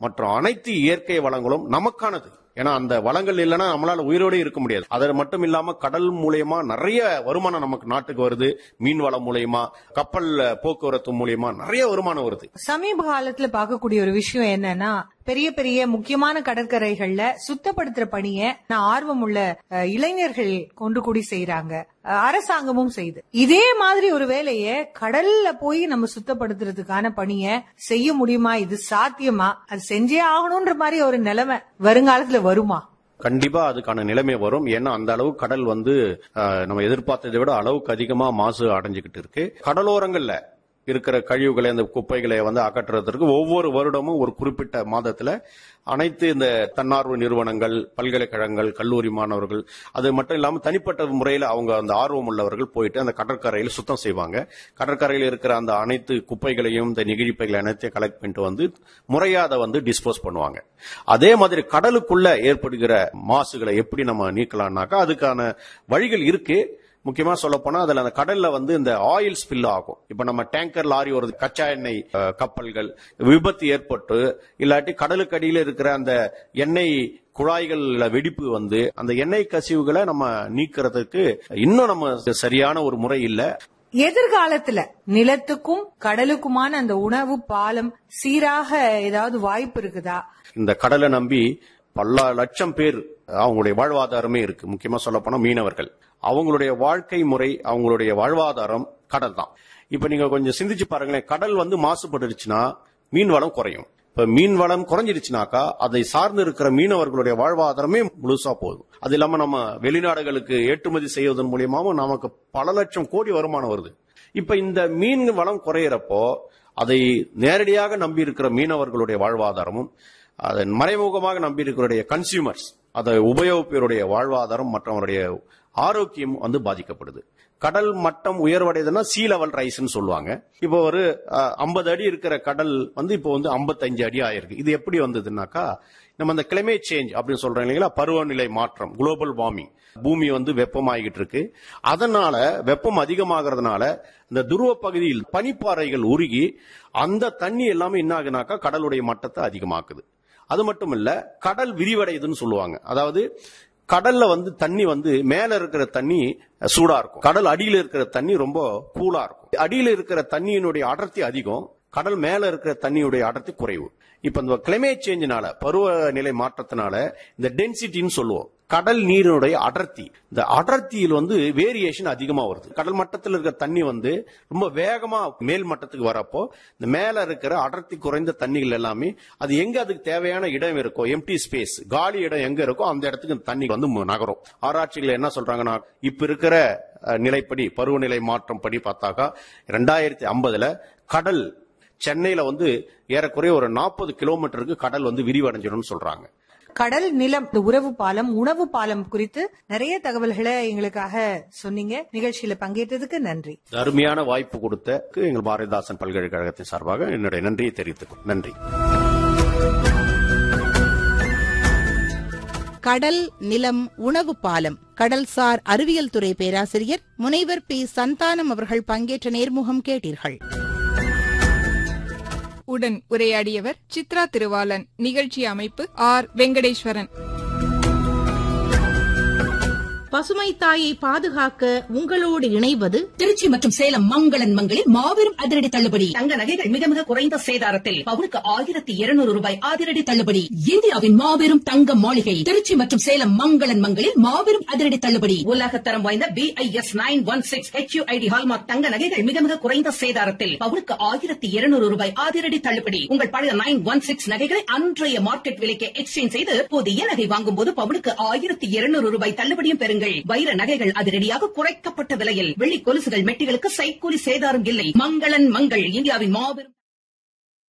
மற்றும் அனைத்து இயற்கை வளங்களும் நமக்கானது ஏன்னா அந்த வளங்கள் இல்லைன்னா நம்மளால உயிரோட இருக்க முடியாது அது மட்டும் இல்லாம கடல் மூலியமா நிறைய வருமானம் நமக்கு நாட்டுக்கு வருது மீன் வளம் மூலியமா கப்பல் போக்குவரத்து மூலியமா நிறைய வருமானம் வருது சமீப காலத்துல பார்க்கக்கூடிய ஒரு விஷயம் என்னன்னா பெரிய பெரிய முக்கியமான கடற்கரைகள்ல சுத்தப்படுத்துற பணியை நான் ஆர்வம் உள்ள அஹ், இளைஞர்கள் கொண்டு கூடி செய்யறாங்க அஹ், அரசாங்கமும் செய்யுது இதே மாதிரி ஒரு வேலையை கடல்ல போய் நம்ம சுத்தப்படுத்துறதுக்கான பணியை செய்ய முடியுமா இது சாத்தியமா அது செஞ்சே ஆகணும்ன்ற மாதிரி ஒரு நிலைமை வருங்காலத்துல வருமா கண்டிப்பா அதுக்கான நிலைமை வரும் ஏன்னா அந்த அளவு கடல் வந்து அஹ், நம்ம எதிர்பார்த்ததை விட அளவுக்கு அதிகமா மாசு அடைஞ்சுக்கிட்டு இருக்கு கடலோரங்கள்ல இருக்கிற கழிவுகளை அந்த குப்பைகளை வந்து அகற்றுறதற்கு ஒவ்வொரு வருடமும் ஒரு குறிப்பிட்ட மாதத்துல அனைத்து இந்த தன்னார்வ நிறுவனங்கள் பல்கலைக்கழகங்கள் கல்லூரி மாணவர்கள் அது மட்டும் இல்லாம தனிப்பட்ட முறையில் அவங்க அந்த ஆர்வம் உள்ளவர்கள் போயிட்டு அந்த கடற்கரையில் சுத்தம் செய்வாங்க கடற்கரையில் இருக்கிற அந்த அனைத்து குப்பைகளையும் இந்த நெகிழிப்பைகளை அனைத்தையும் கலெக்ட் பண்ணிட்டு வந்து முறையா அதை வந்து டிஸ்போஸ் பண்ணுவாங்க அதே மாதிரி கடலுக்குள்ள ஏற்படுகிற மாசுகளை எப்படி நம்ம நீக்கலாம்னாக்கா அதுக்கான வழிகள் இருக்கு முக்கியமா சொல்ல போனா அதுல அந்த கடல்ல வந்து இந்த ஆயில் ஸ்பில் ஆகும் இப்ப நம்ம டேங்கர் லாரி வருது கச்சா எண்ணெய் அஹ், கப்பல்கள் விபத்து ஏற்பட்டு இல்லாட்டி கடலுக்கு அடியில இருக்கிற அந்த எண்ணெய் குழாய்கள்ல வெடிப்பு வந்து அந்த எண்ணெய் கசிவுகளை நம்ம நீக்கிறதுக்கு இன்னும் நம்ம சரியான ஒரு முறை இல்ல எதிர்காலத்துல நிலத்துக்கும் கடலுக்குமான அந்த உணவு பாலம் சீராக ஏதாவது வாய்ப்பு இருக்குதா இந்த கடலை நம்பி பல லட்சம் பேர் அவங்களுடைய வாழ்வாதாரமே இருக்கு முக்கியமா சொல்ல போனா மீனவர்கள் அவங்களுடைய வாழ்க்கை முறை அவங்களுடைய வாழ்வாதாரம் கடல் தான் இப்ப நீங்க கொஞ்சம் சிந்திச்சு பாருங்களேன் கடல் வந்து மாசுபட்டுருச்சுன்னா மீன் வளம் குறையும் இப்ப மீன் வளம் குறைஞ்சிருச்சுனாக்கா அதை சார்ந்து இருக்கிற மீனவர்களுடைய வாழ்வாதாரமே முழுசா போகுது அது இல்லாம நம்ம வெளிநாடுகளுக்கு ஏற்றுமதி செய்வதன் மூலியமாவும் நமக்கு பல லட்சம் கோடி வருமானம் வருது இப்ப இந்த மீன் வளம் குறையிறப்போ அதை நேரடியாக நம்பி இருக்கிற மீனவர்களுடைய வாழ்வாதாரமும் அதன் மறைமுகமாக நம்பி இருக்கிற கன்சியூமர்ஸ் அதை உபயோகிப்பவருடைய வாழ்வாதாரம் மற்றும் அவருடைய ஆரோக்கியம் வந்து பாதிக்கப்படுது கடல் மட்டம் உயர்வடையுதுன்னா சீ லெவல் ரைஸ்னு சொல்லுவாங்க இப்போ ஒரு ஐம்பது அடி இருக்கிற கடல் வந்து இப்போ வந்து 55 அடி ஆயிருக்கு இது எப்படி வந்ததுன்னாக்கா நம்ம அந்த கிளைமேட் சேஞ்ச் அப்படின்னு சொல்றோம் இல்லைங்களா பருவநிலை மாற்றம் குளோபல் வார்மிங் பூமி வந்து வெப்பமாகிட்டு இருக்கு அதனால வெப்பம் அதிகமாகிறதுனால இந்த துருவ பகுதியில் பனிப்பாறைகள் உருகி அந்த தண்ணி எல்லாமே என்ன ஆகுனாக்கா கடலுடைய மட்டத்தை அதிகமாக்குது அது மட்டும் இல்ல கடல் விரிவடையுதுன்னு சொல்லுவாங்க அதாவது கடல்ல வந்து தண்ணி வந்து மேல இருக்கிற தண்ணி சூடா இருக்கும் கடல் அடியில இருக்கிற தண்ணி ரொம்ப கூலா இருக்கும் அடியில இருக்கிற தண்ணியினுடைய அடர்த்தி அதிகம் கடல் மேல இருக்கிற தண்ணியுடைய அடர்த்தி குறைவு இப்ப இந்த கிளைமேட் சேஞ்சினால பருவநிலை மாற்றத்தினால இந்த டென்சிட்டின்னு சொல்லுவோம் கடல் நீரினுடைய அடர்த்தி இந்த அடர்த்தியில் வந்து வேரியேஷன் அதிகமா வருது கடல் மட்டத்தில் இருக்கிற தண்ணி வந்து ரொம்ப வேகமா மேல் மட்டத்துக்கு வரப்போ இந்த மேல இருக்கிற அடர்த்தி குறைந்த தண்ணிகள் எல்லாமே அது எங்க அதுக்கு தேவையான இடம் இருக்கோ எம்டி ஸ்பேஸ் காலி இடம் எங்க இருக்கோ அந்த இடத்துக்கு இந்த தண்ணி வந்து மு- நகரும் ஆராய்ச்சிகள் என்ன சொல்றாங்கன்னா இப்ப இருக்கிற அஹ், நிலைப்படி பருவநிலை மாற்றம் படி பார்த்தாக்கா ரெண்டாயிரத்தி ஐம்பதுல கடல் சென்னையில வந்து ஏறக்குறைய ஒரு நாற்பது கிலோமீட்டருக்கு கடல் வந்து விரிவடைஞ்சிடும்னு சொல்றாங்க கடல் நிலம் இந்த உறவு பாலம் உணவு பாலம் குறித்து நிறைய தகவல்களை எங்களுக்காக சொன்னீங்க நிகழ்ச்சியில பங்கேற்றதுக்கு நன்றி இந்த அருமையான வாய்ப்பு கொடுத்த எங்கள் பாரதிதாசன் பல்கலைக்கழகத்தின் சார்பாக என்னுடைய நன்றியை தெரிவித்துக் நன்றி கடல் நிலம் உணவு பாலம் கடல்சார் அறிவியல் துறை பேராசிரியர் முனைவர் பி சந்தானம் அவர்கள் பங்கேற்ற நேர்முகம் கேட்டீர்கள் உடன் உரையாடியவர் சித்ரா திருவாளன் நிகழ்ச்சி அமைப்பு ஆர் வெங்கடேஸ்வரன் பசுமை தாயை பாதுகாக்க உங்களோடு இணைவது திருச்சி மற்றும் சேலம் மங்களன் மங்களில் மாபெரும் அதிரடி தள்ளுபடி தங்க நகைகள் மிக மிக குறைந்த சேதாரத்தில் பவுனுக்கு ஆயிரத்தி இருநூறு ரூபாய் அதிரடி தள்ளுபடி இந்தியாவின் மாபெரும் தங்க மாளிகை திருச்சி மற்றும் சேலம் மங்களன் மங்களில் மாபெரும் அதிரடி தள்ளுபடி உலகத்தரம் வாய்ந்த B I S nine one six H ID hallmark தங்க நகைகள் மிக மிக குறைந்த சேதாரத்தில் பவுனுக்கு ஆயிரத்தி இருநூறு ரூபாய் அதிரடி தள்ளுபடி உங்கள் பழைய நைன் ஒன் சிக்ஸ் நகைகளை அன்றைய மார்க்கெட் விலைக்கு எக்ஸ்சேஞ்ச் செய்து புதிய நகை வாங்கும் போது பவுனுக்கு ஆயிரத்தி இருநூறு ரூபாய் தள்ளுபடியும் பெறுங்கள் வைர நகைகள் அதிரடியாக குறைக்கப்பட்ட விலையில் வெள்ளி கொலுசுகள் மெட்டிகளுக்கு சைக்கூலி சேதாரம் இல்லை மங்களன் மங்கள் இந்தியாவின் மாபெரும்